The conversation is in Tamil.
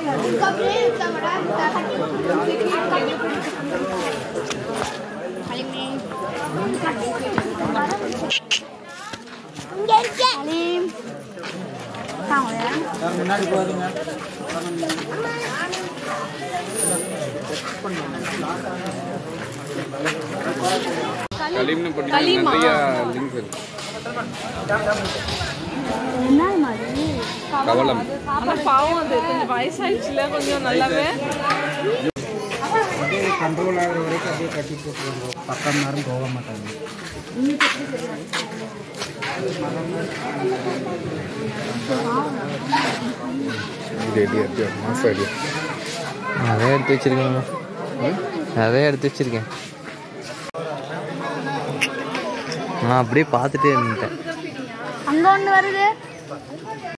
முன்னாடி போறீங்க கலீம்னு போட்டீங்கன்னா நிறைய லிங்க் இருக்கு கவலம் ஆனா பாவம் அது கொஞ்சம் வயசாயிடுச்சுல கொஞ்சம் நல்லாவே அப்படியே கண்ட்ரோல் ஆகிற வரைக்கும் அப்படியே கட்டி போட்டுருவாங்க பக்கம் நேரம் போக மாட்டாங்க இது எடி எடி மாசம் எடி நிறைய எடுத்து வச்சிருக்கேங்க நிறைய எடுத்து வச்சிருக்கேன் நான் அப்படியே பார்த்துட்டே இருந்துட்டேன் அங்க ஒண்ணு வருது